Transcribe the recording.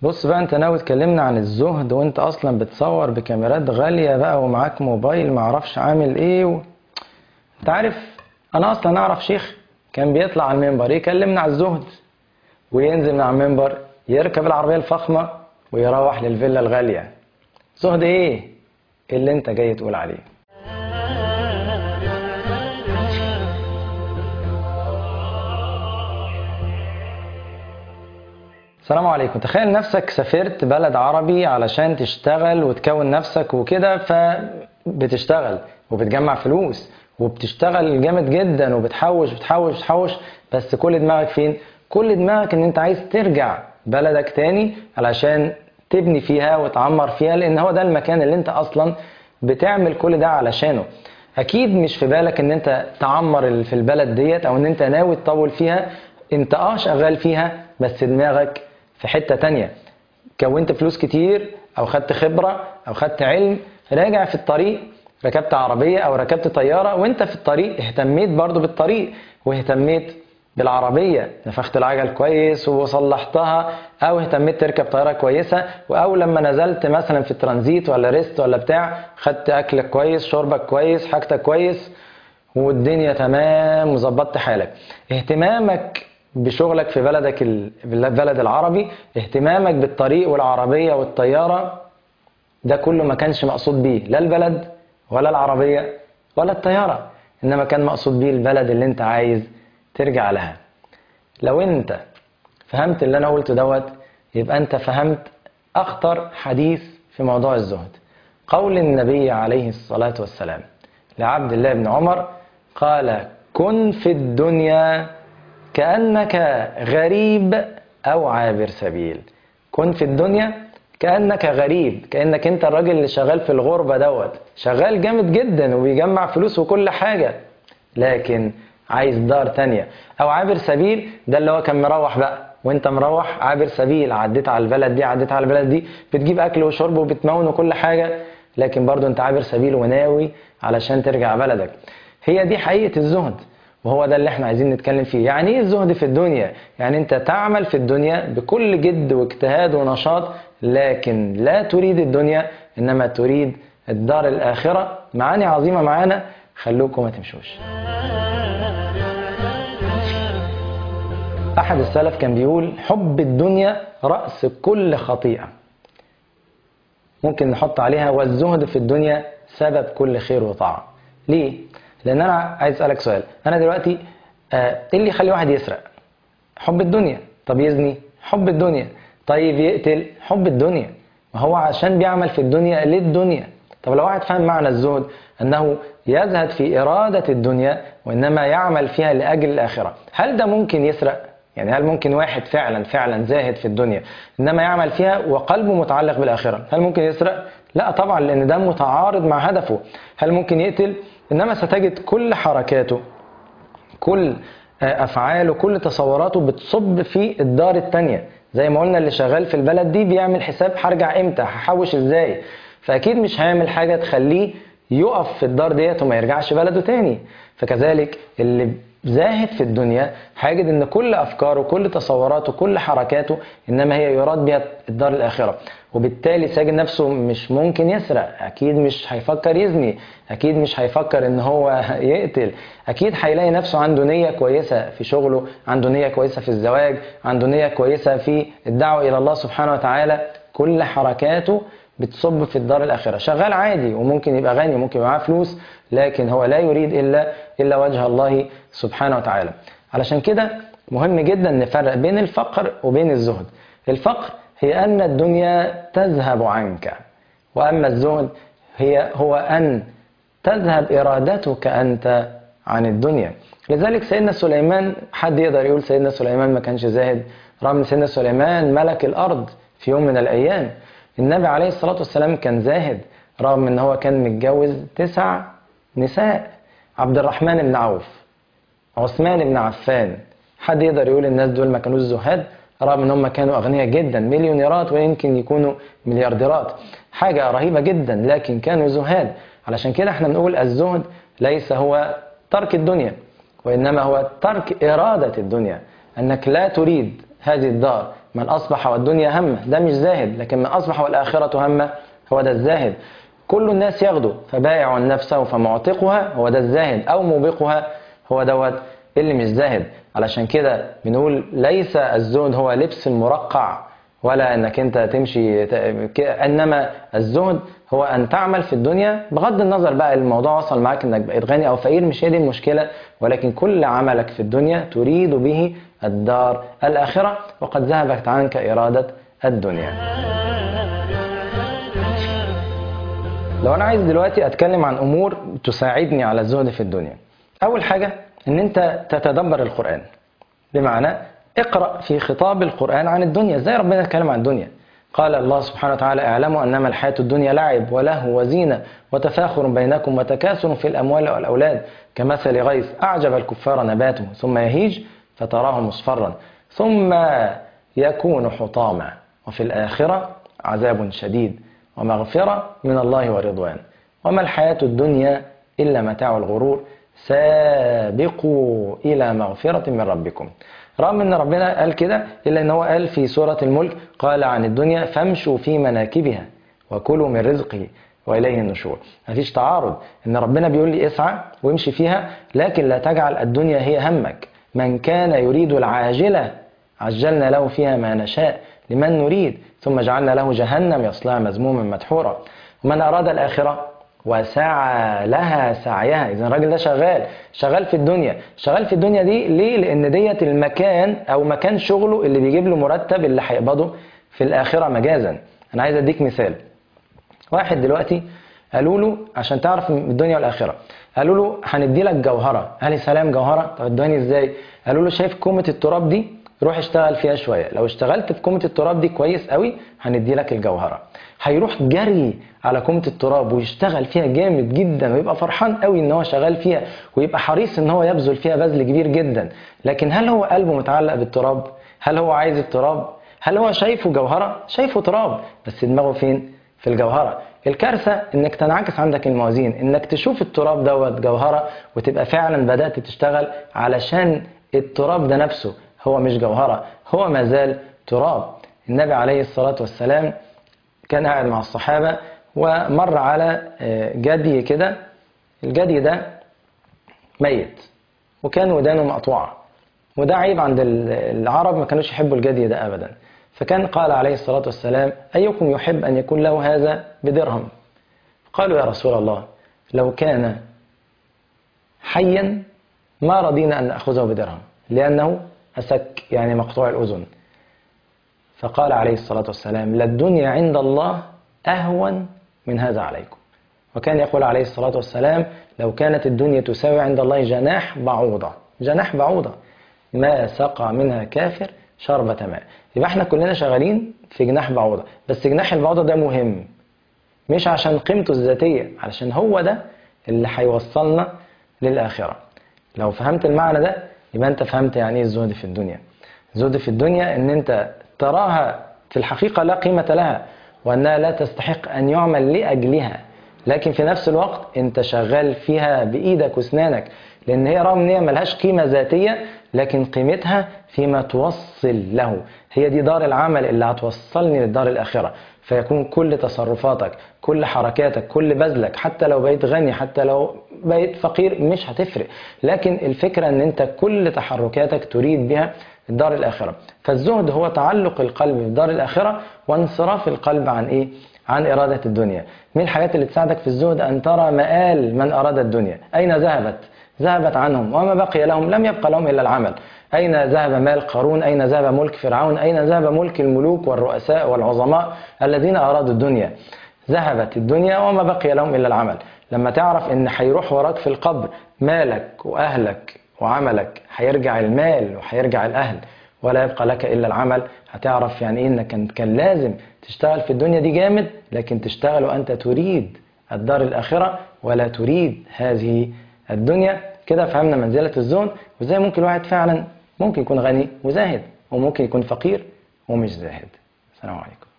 بص بقى انت ناوي تكلمنا عن الزهد وانت اصلا بتصور بكاميرات غالية بقى ومعاك موبايل معرفش عامل ايه و... انت عارف انا اصلا اعرف شيخ كان بيطلع على المنبر يكلمنا على الزهد وينزل من على المنبر يركب العربية الفخمة ويروح للفيلا الغالية زهد ايه اللي انت جاي تقول عليه السلام عليكم تخيل نفسك سافرت بلد عربي علشان تشتغل وتكون نفسك وكده فبتشتغل وبتجمع فلوس وبتشتغل جامد جدا وبتحوش بتحوش بتحوش بس كل دماغك فين؟ كل دماغك ان انت عايز ترجع بلدك تاني علشان تبني فيها وتعمر فيها لان هو ده المكان اللي انت اصلا بتعمل كل ده علشانه اكيد مش في بالك ان انت تعمر في البلد ديت او ان انت ناوي تطول فيها انت اه شغال فيها بس دماغك في حتة تانية كونت فلوس كتير او خدت خبرة او خدت علم راجع في الطريق ركبت عربية او ركبت طيارة وانت في الطريق اهتميت برضو بالطريق واهتميت بالعربية نفخت العجل كويس وصلحتها او اهتميت تركب طيارة كويسة او لما نزلت مثلا في ترانزيت ولا ريست ولا بتاع خدت اكلك كويس شربك كويس حاجتك كويس والدنيا تمام وظبطت حالك اهتمامك بشغلك في بلدك البلد العربي اهتمامك بالطريق والعربية والطيارة ده كله ما كانش مقصود بيه لا البلد ولا العربية ولا الطيارة إنما كان مقصود بيه البلد اللي انت عايز ترجع لها لو انت فهمت اللي انا قلته دوت يبقى انت فهمت اخطر حديث في موضوع الزهد قول النبي عليه الصلاة والسلام لعبد الله بن عمر قال كن في الدنيا كأنك غريب أو عابر سبيل كن في الدنيا كأنك غريب كأنك أنت الراجل اللي شغال في الغربة دوت شغال جامد جدا وبيجمع فلوس وكل حاجة لكن عايز دار تانية أو عابر سبيل ده اللي هو كان مروح بقى وانت مروح عابر سبيل عديت على البلد دي عديت على البلد دي بتجيب أكل وشرب وبتمون وكل حاجة لكن برضو انت عابر سبيل وناوي علشان ترجع بلدك هي دي حقيقة الزهد وهو ده اللي احنا عايزين نتكلم فيه يعني ايه الزهد في الدنيا يعني انت تعمل في الدنيا بكل جد واجتهاد ونشاط لكن لا تريد الدنيا انما تريد الدار الاخرة معاني عظيمة معانا خلوكم ما تمشوش احد السلف كان بيقول حب الدنيا رأس كل خطيئة ممكن نحط عليها والزهد في الدنيا سبب كل خير وطاعة ليه؟ لان انا عايز اسالك سؤال انا دلوقتي آه ايه اللي يخلي واحد يسرق حب الدنيا طب يزني حب الدنيا طيب يقتل حب الدنيا ما هو عشان بيعمل في الدنيا للدنيا طب لو واحد فاهم معنى الزهد انه يزهد في اراده الدنيا وانما يعمل فيها لاجل الاخره هل ده ممكن يسرق يعني هل ممكن واحد فعلا فعلا زاهد في الدنيا انما يعمل فيها وقلبه متعلق بالاخره هل ممكن يسرق لا طبعا لان ده متعارض مع هدفه هل ممكن يقتل إنما ستجد كل حركاته كل أفعاله كل تصوراته بتصب في الدار التانية زي ما قلنا اللي شغال في البلد دي بيعمل حساب هرجع امتى هحوش ازاي فأكيد مش هيعمل حاجة تخليه يقف في الدار ديت وما يرجعش بلده تاني فكذلك اللي زاهد في الدنيا هيجد ان كل افكاره كل تصوراته كل حركاته انما هي يراد بها الدار الاخره وبالتالي ساجد نفسه مش ممكن يسرق اكيد مش هيفكر يزني اكيد مش هيفكر ان هو يقتل اكيد هيلاقي نفسه عنده نيه كويسه في شغله عنده نيه كويسه في الزواج عنده نيه كويسه في الدعوه الى الله سبحانه وتعالى كل حركاته بتصب في الدار الآخرة شغال عادي وممكن يبقى غني وممكن يبقى معاه فلوس لكن هو لا يريد إلا إلا وجه الله سبحانه وتعالى علشان كده مهم جدا نفرق بين الفقر وبين الزهد الفقر هي أن الدنيا تذهب عنك وأما الزهد هي هو أن تذهب إرادتك أنت عن الدنيا لذلك سيدنا سليمان حد يقدر يقول سيدنا سليمان ما كانش زاهد رغم ان سيدنا سليمان ملك الأرض في يوم من الأيام النبي عليه الصلاة والسلام كان زاهد رغم ان هو كان متجوز تسع نساء عبد الرحمن بن عوف عثمان بن عفان حد يقدر يقول الناس دول ما كانوش زهاد رغم ان هم كانوا اغنياء جدا مليونيرات ويمكن يكونوا مليارديرات حاجة رهيبة جدا لكن كانوا زهاد علشان كده احنا بنقول الزهد ليس هو ترك الدنيا وإنما هو ترك إرادة الدنيا أنك لا تريد هذه الدار من أصبح والدنيا همه ده مش زاهد لكن من أصبح والآخرة همه هو ده الزاهد كل الناس يغدو فبائع نفسه فمعتقها هو ده الزاهد أو موبقها هو دوت اللي مش زاهد علشان كده بنقول ليس الزهد هو لبس المرقع ولا انك انت تمشي ت- ك- انما الزهد هو ان تعمل في الدنيا بغض النظر بقى الموضوع وصل معاك انك بقيت غني او فقير مش هي دي المشكله ولكن كل عملك في الدنيا تريد به الدار الاخره وقد ذهبت عنك اراده الدنيا. لو انا عايز دلوقتي اتكلم عن امور تساعدني على الزهد في الدنيا. اول حاجه ان انت تتدبر القران. بمعنى اقرأ في خطاب القرآن عن الدنيا ازاي ربنا يتكلم عن الدنيا قال الله سبحانه وتعالى اعلموا انما الحياة الدنيا لعب ولهو وزينة وتفاخر بينكم وتكاثر في الاموال والاولاد كمثل غيث اعجب الكفار نباته ثم يهيج فتراه مصفرا ثم يكون حطاما وفي الاخرة عذاب شديد ومغفرة من الله ورضوان وما الحياة الدنيا إلا متاع الغرور سابقوا إلى مغفرة من ربكم رغم ان ربنا قال كده الا ان هو قال في سوره الملك قال عن الدنيا فامشوا في مناكبها وكلوا من رزقه واليه النشور مفيش تعارض ان ربنا بيقول لي اسعى وامشي فيها لكن لا تجعل الدنيا هي همك من كان يريد العاجله عجلنا له فيها ما نشاء لمن نريد ثم جعلنا له جهنم يصلها مذموما مدحورا ومن اراد الاخره وسعى لها سعيها اذا الراجل ده شغال شغال في الدنيا شغال في الدنيا دي ليه لان ديت المكان او مكان شغله اللي بيجيب له مرتب اللي هيقبضه في الاخره مجازا انا عايز اديك مثال واحد دلوقتي قالوا له عشان تعرف الدنيا والاخره قالوا له هندي لك جوهره قال لي سلام جوهره طب ادوني ازاي قالوا له شايف كومه التراب دي روح اشتغل فيها شويه لو اشتغلت في كومه التراب دي كويس قوي هندي لك الجوهره هيروح جري على كومه التراب ويشتغل فيها جامد جدا ويبقى فرحان قوي ان هو شغال فيها ويبقى حريص ان هو يبذل فيها بذل كبير جدا لكن هل هو قلبه متعلق بالتراب هل هو عايز التراب هل هو شايفه جوهره شايفه تراب بس دماغه فين في الجوهره الكارثه انك تنعكس عندك الموازين انك تشوف التراب دوت جوهره وتبقى فعلا بدات تشتغل علشان التراب ده نفسه هو مش جوهره هو ما زال تراب النبي عليه الصلاه والسلام كان قاعد مع الصحابه ومر على جدي كده الجدي ده ميت وكان ودانه مقطوعه وده عيب عند العرب ما كانوش يحبوا الجدي ده ابدا فكان قال عليه الصلاة والسلام أيكم يحب أن يكون له هذا بدرهم قالوا يا رسول الله لو كان حيا ما رضينا أن نأخذه بدرهم لأنه أسك يعني مقطوع الأذن فقال عليه الصلاة والسلام للدنيا عند الله أهون من هذا عليكم وكان يقول عليه الصلاة والسلام لو كانت الدنيا تساوي عند الله جناح بعوضة جناح بعوضة ما سقى منها كافر شربة ماء يبقى احنا كلنا شغالين في جناح بعوضة بس جناح البعوضة ده مهم مش عشان قيمته الذاتية علشان هو ده اللي هيوصلنا للآخرة لو فهمت المعنى ده يبقى انت فهمت يعني ايه الزهد في الدنيا الزهد في الدنيا ان انت تراها في الحقيقة لا قيمة لها وانها لا تستحق ان يعمل لاجلها لكن في نفس الوقت انت شغال فيها بايدك واسنانك لان هي رغم ان هي ملهاش قيمة ذاتية لكن قيمتها فيما توصل له هي دي دار العمل اللي هتوصلني للدار الآخرة فيكون كل تصرفاتك كل حركاتك كل بذلك حتى لو بقيت غني حتى لو بقيت فقير مش هتفرق لكن الفكرة ان انت كل تحركاتك تريد بها الدار الآخرة فالزهد هو تعلق القلب بالدار الآخرة وانصراف القلب عن ايه عن إرادة الدنيا من الحاجات اللي تساعدك في الزهد أن ترى مآل من أراد الدنيا أين ذهبت ذهبت عنهم وما بقي لهم لم يبقى لهم إلا العمل أين ذهب مال قارون أين ذهب ملك فرعون أين ذهب ملك الملوك والرؤساء والعظماء الذين أرادوا الدنيا ذهبت الدنيا وما بقي لهم إلا العمل لما تعرف إن هيروح وراك في القبر مالك وأهلك وعملك هيرجع المال وهيرجع الأهل ولا يبقى لك إلا العمل هتعرف يعني إيه إنك كان لازم تشتغل في الدنيا دي جامد لكن تشتغل وأنت تريد الدار الآخرة ولا تريد هذه الدنيا كده فهمنا منزلة الزهد وازاي ممكن الواحد فعلا ممكن يكون غني وزاهد وممكن يكون فقير ومش زاهد السلام عليكم